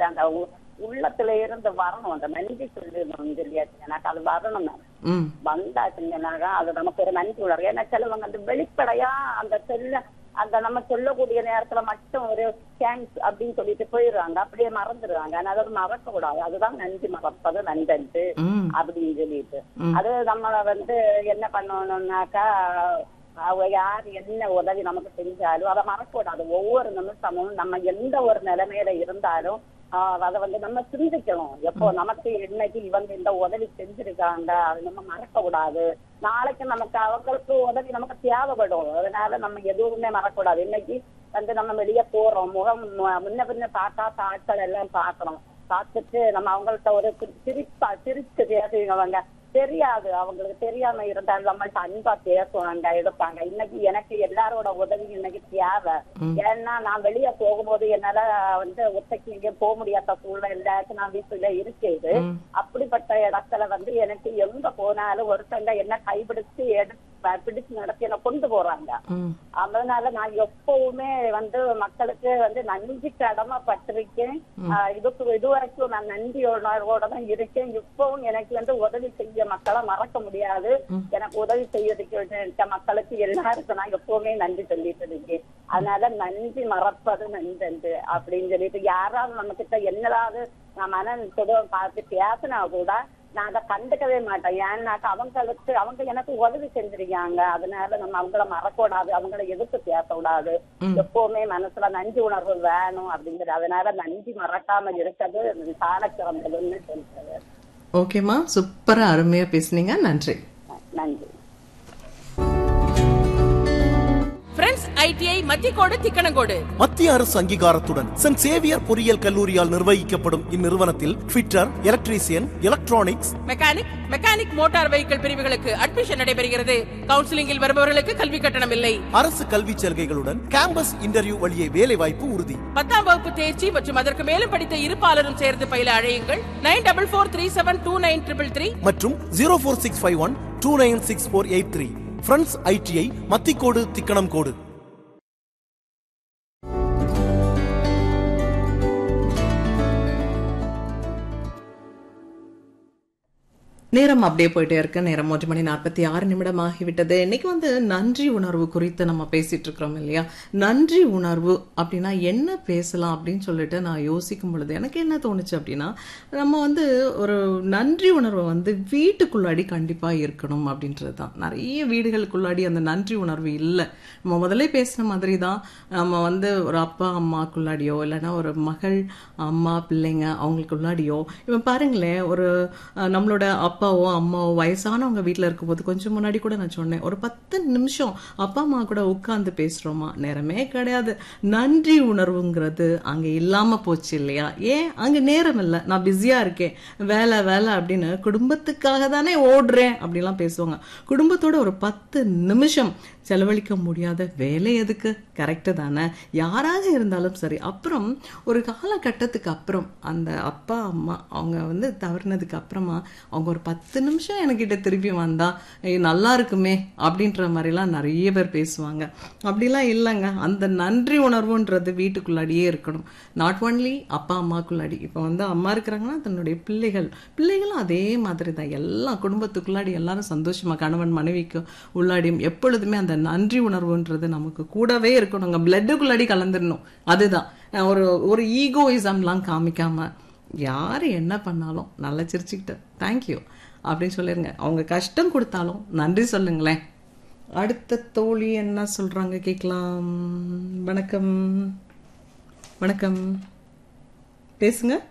அது அந்த உ- உள்ளத்துல இருந்து வரணும் அந்த நன்றி சொல்லணும் சொல்லியாச்சு எனக்கு அது வரணும் நான் ம் வந்தாச்சுங்கன்னாக்கா அது நமக்கு ஒரு நன்றி உணர்வு ஏன்னா சிலவங்க அந்த வெளிப்படையா அந்த சொல்ல அந்த நம்ம சொல்லக்கூடிய நேரத்துல மட்டும் ஒரு தேங்க்ஸ் அப்படின்னு சொல்லிட்டு போயிடுறாங்க அப்படியே மறந்துடுறாங்க ஆனா அதை மறக்க கூடாது அதுதான் நன்றி மறப்பது நன்றன்று ம் அப்படின்னு சொல்லிட்டு ம். அது நம்மள வந்து என்ன பண்ணணும்னாக்கா அவங்க யார் என்ன உதவி நமக்கு செஞ்சாலும் அதை மறக்கக்கூடாது ஒவ்வொரு நிமிஷமும் நம்ம எந்த ஒரு நிலைமையில இருந்தாலும் ஆஹ் அதை வந்து நம்ம சிந்திக்கணும் எப்போ நமக்கு இன்னைக்கு இவங்க இந்த உதவி செஞ்சிருக்காங்க அது நம்ம மறக்க கூடாது நாளைக்கு நமக்கு அவங்களுக்கு உதவி நமக்கு தேவைப்படும் அதனால நம்ம எதுவுமே மறக்கக்கூடாது இன்னைக்கு வந்து நம்ம வெளியே போறோம் முகம் மு- முன்ன பின்ன பார்க்காத ஆட்கள் எல்லாம் பார்க்கறோம் பார்த்துட்டு நம்ம அவங்கள்ட்ட ஒரு சிரி- சிரிப்பா சிரிச்சு பேசுவங்க தெரியாது அவங்களுக்கு தெரியாம இருந்தாலும் நம்மள்ட்ட அன்பா பேசுவாங்க எடுப்பாங்க இன்னைக்கு எனக்கு எல்லாரோட உதவி இன்னைக்கு தேவை ஏன்னா நான் வெளியே போகும்போது என்னால வந்து ஒத்தைக்கு எங்கேயும் போக முடியாத சூழ்நிலை நான் வீட்டுல இருக்குது ம். அப்படிப்பட்ட இடத்துல வந்து எனக்கு எங்க போனாலும் ஒருத்தங்க என்ன கைப்பிடிச்சு எடுத்து பிடிச்சு நடத்தி என்ன கொண்டு போறாங்க ம் அதனால நான் எப்பவுமே வந்து மக்களுக்கு வந்து நன்றி கடமைப்பட்டிருக்கேன் ஆஹ் இதுக்கு இதுவரைக்கும் நான் நன்றி உணர்வோட தான் இருக்கேன் இப்பவும் எனக்கு வந்து உதவி செய்ய மக்களை மறக்க முடியாது எனக்கு உதவி செய்யறதுக்கு இருக்க மக்களுக்கு எல்லாருக்கும் நான் எப்பவுமே நன்றி சொல்லிட்டு இருக்கேன் அதனால நன்றி மறப்பது நன்றன்று அப்படின்னு சொல்லிட்டு யாராவது நம்ம கிட்ட என்னதாவது நான் மன தொட பார்த்து பேசினா கூட நான் அதை கண்டுக்கவே மாட்டேன் ஏன்னாக்கா அவங்களுக்கு அவங்க எனக்கு உதவி செஞ்சிருக்காங்க அதனால நம்ம அவங்கள மறக்கூடாது அவங்கள எதிர்த்து பேசக்கூடாது எப்பவுமே மனசுல நன்றி உணர்வு வேணும் அப்படிங்கிறது அதனால நன்றி மறக்காம இருக்கிறது சால சிறந்ததுன்னு சொல்றது ஓகேம்மா சூப்பரா அருமையா பேசுனீங்க நன்றி நன்றி ஃப்ரெண்ட்ஸ் ஐடிஐ மத்தியக்கோடு திக்கணங்கோடு மத்திய அரசு அங்கீகாரத்துடன் சென்ட் சேவியர் பொறியியல் கல்லூரியால் நிர்வகிக்கப்படும் இந்நிறுவனத்தில் fitter electrician electronics mechanic mechanic motor vehicle பிரிவுகளுக்கு அட்மிஷன் நடைபெறுகிறது கவுன்சிலிங்கில் வருபவர்களுக்கு கல்வி கட்டணம் இல்லை அரசு கல்விச் சலுகைகளுடன் கேம்பஸ் இன்டர்வியூ வழியே வேலை வாய்ப்பு உறுதி பத்தாம் வகுப்பு தேர்ச்சி மற்றும் அதற்கு மேலும் படித்த இருப்பாளரும் சேர்ந்து பயில அழையுங்கள் nine double four three seven two nine triple three மற்றும் zero four six five one two nine six four eight three friends ITI Mathicode Thickanamcode நேரம் அப்படியே போயிட்டே இருக்கு நேரம் மூன்று மணி நாற்பத்தி ஆறு நிமிடம் ஆகிவிட்டது இன்னைக்கு வந்து நன்றி உணர்வு குறித்து நம்ம பேசிட்டு இருக்கிறோம் இல்லையா நன்றி உணர்வு அப்படின்னா என்ன பேசலாம் அப்படின்னு சொல்லிட்டு நான் யோசிக்கும் பொழுது எனக்கு என்ன தோணுச்சு அப்படின்னா நம்ம வந்து ஒரு நன்றி உணர்வு வந்து வீட்டுக்குள்ளாடி கண்டிப்பா இருக்கணும் அப்படின்றது தான் நிறைய வீடுகளுக்குள்ளாடி அந்த நன்றி உணர்வு இல்லை நம்ம முதல்ல பேசின மாதிரி தான் நம்ம வந்து ஒரு அப்பா அம்மாக்குள்ளாடியோ இல்லைன்னா ஒரு மகள் அம்மா பிள்ளைங்க அவங்களுக்குள்ளாடியோ இப்போ பாருங்களேன் ஒரு அஹ், நம்மளோட அப்பாவோ அம்மாவோ வயசானவங்க வீட்டில் இருக்கும்போது கொஞ்சம் முன்னாடி கூட நான் சொன்னேன் ஒரு பத்து நிமிஷம் அப்பா அம்மா கூட உட்கார்ந்து பேசுறோமா நேரமே கிடையாது நன்றி உணர்வுங்கிறது அங்க இல்லாம போச்சு இல்லையா ஏன் அங்க நேரம் இல்லை நான் பிஸியா இருக்கேன் வேலை வேலை அப்படின்னு குடும்பத்துக்காக தானே ஓடுறேன் அப்படிலாம் பேசுவாங்க குடும்பத்தோட ஒரு பத்து நிமிஷம் செலவழிக்க முடியாத வேலை எதுக்கு கரெக்டு தானே யாராக இருந்தாலும் சரி அப்புறம் ஒரு காலகட்டத்துக்கு அப்புறம் அந்த அப்பா அம்மா அவங்க வந்து தவறினதுக்கு அப்புறமா அவங்க ஒரு பத்து நிமிஷம் என்கிட்ட திருப்பி வந்தா "ஏய், நல்லா இருக்குமே அப்படின்ற மாதிரிலாம் நிறைய பேர் பேசுவாங்க அப்படிலாம் இல்லைங்க அந்த நன்றி உணர்வுன்றது வீட்டுக்குள்ளாடியே இருக்கணும் நாட் ஒன்லி அப்பா அம்மாக்குள்ளாடி இப்போ வந்து அம்மா இருக்கிறாங்கன்னா தன்னுடைய பிள்ளைகள் பிள்ளைகளும் அதே மாதிரி தான் எல்லாம் குடும்பத்துக்குள்ளாடி எல்லாரும் சந்தோஷமா கணவன் மனைவிக்கு உள்ளாடியும் எப்பொழுதுமே அந்த நன்றி உணர்வுன்றது நமக்கு கூடவே இருக்கணுங்க பிளட்டுக்குள்ளாடி கலந்துடணும் அதுதான் அஹ் ஒரு ஒரு ஈகோயிசம்லாம் காமிக்காம யார் என்ன பண்ணாலும் நல்லா சிரிச்சுக்கிட்டு தேங்க்யூ அப்படின்னு சொல்லிருங்க அவங்க கஷ்டம் கொடுத்தாலும் நன்றி சொல்லுங்களேன் அடுத்த தோழி என்ன சொல்றாங்க கேட்கலாம் வணக்கம் வணக்கம் பேசுங்க